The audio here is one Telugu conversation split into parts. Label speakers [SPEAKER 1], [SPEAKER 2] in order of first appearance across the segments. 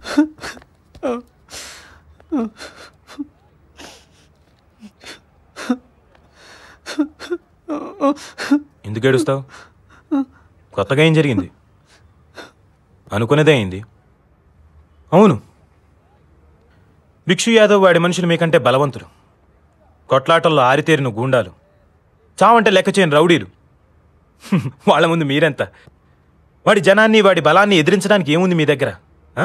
[SPEAKER 1] ఎందుకు ఏడుస్తావు కొత్తగా ఏం జరిగింది అనుకునేదే అయింది అవును భిక్షు యాదవ్ వాడి మనుషులు మీకంటే బలవంతులు కొట్లాటల్లో ఆరితేరిన గూండాలు చావంటే లెక్క చేయని రౌడీలు హ్మ్, వాళ్ళ ముందు మీరెంత వాడి జనాన్ని వాడి బలాన్ని ఎదిరించడానికి ఏముంది మీ దగ్గర ఆ?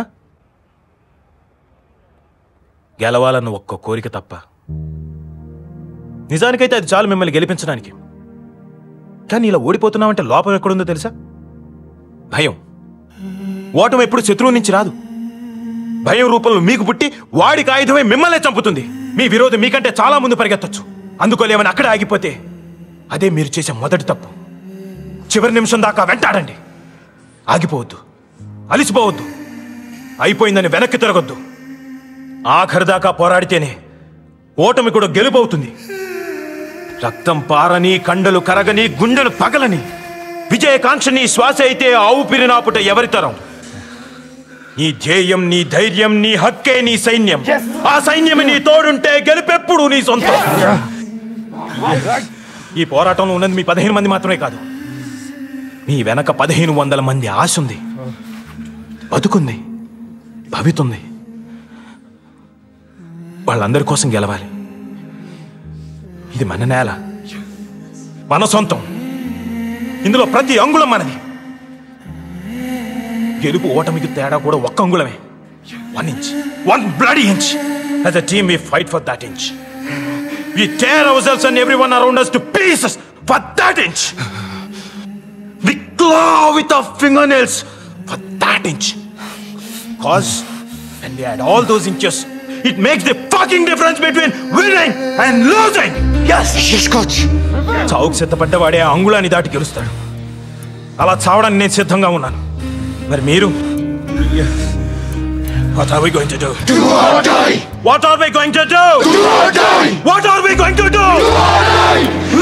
[SPEAKER 1] గెలవాలన్న ఒక్క కోరిక తప్ప నిజానికైతే అది చాలు మిమ్మల్ని గెలిపించడానికి కానీ ఇలా ఓడిపోతున్నామంటే లోపం ఎక్కడుందో తెలుసా భయం ఓటం ఎప్పుడు శత్రువు నుంచి రాదు భయం రూపంలో మీకు పుట్టి వాడికి ఆయుధమై మిమ్మల్నే చంపుతుంది మీ విరోధం మీకంటే చాలా ముందు పరిగెత్తొచ్చు అందుకోలేమని అక్కడ ఆగిపోతే అదే మీరు చేసే మొదటి తప్పు చివరి నిమిషం దాకా వెంటాడండి ఆగిపోవద్దు అలిసిపోవద్దు అయిపోయిందని వెనక్కి తిరగొద్దు ఆఖరి దాకా పోరాడితేనే ఓటమి కూడా గెలుపవుతుంది రక్తం పారని కండలు కరగని గుండెలు పగలని విజయకాంక్షని శ్వాస అయితే ఆవు పిరినాపుట ఎవరితరం నీ ధ్యేయం నీ ధైర్యం నీ హక్కే నీ సైన్యం ఆ సైన్యం నీ తోడుంటే గెలుపెప్పుడు నీ సొంతం ఈ పోరాటంలో ఉన్నది మీ పదిహేను మంది మాత్రమే కాదు మీ వెనక పదిహేను వందల మంది ఆశ ఉంది బతుకుంది భవితుంది వాళ్ళందరి కోసం గెలవాలి ఇది మన నేల మన సొంతం ఇందులో ప్రతి అంగుళం మనది గెలుపు ఓటమికి తేడా కూడా ఒక్క అంగుళమే one inch one bloody inch as a team we fight for that inch we tear ourselves and everyone around us to pieces for that inch we claw with our fingernails for that inch cause and we add all those inches it makes the fucking difference between winning and losing yes yes coach చావుకు సిద్ధపడ్డవాడే ఆ అంగుళాన్ని దాటి గెలుస్తాడు అలా చావడానికి నేను సిద్ధంగా ఉన్నాను మరి మీరు What are we going to do?
[SPEAKER 2] Do or die!
[SPEAKER 1] What are we going to do?
[SPEAKER 2] Do or die!
[SPEAKER 1] What are we going to do?
[SPEAKER 2] Do or die!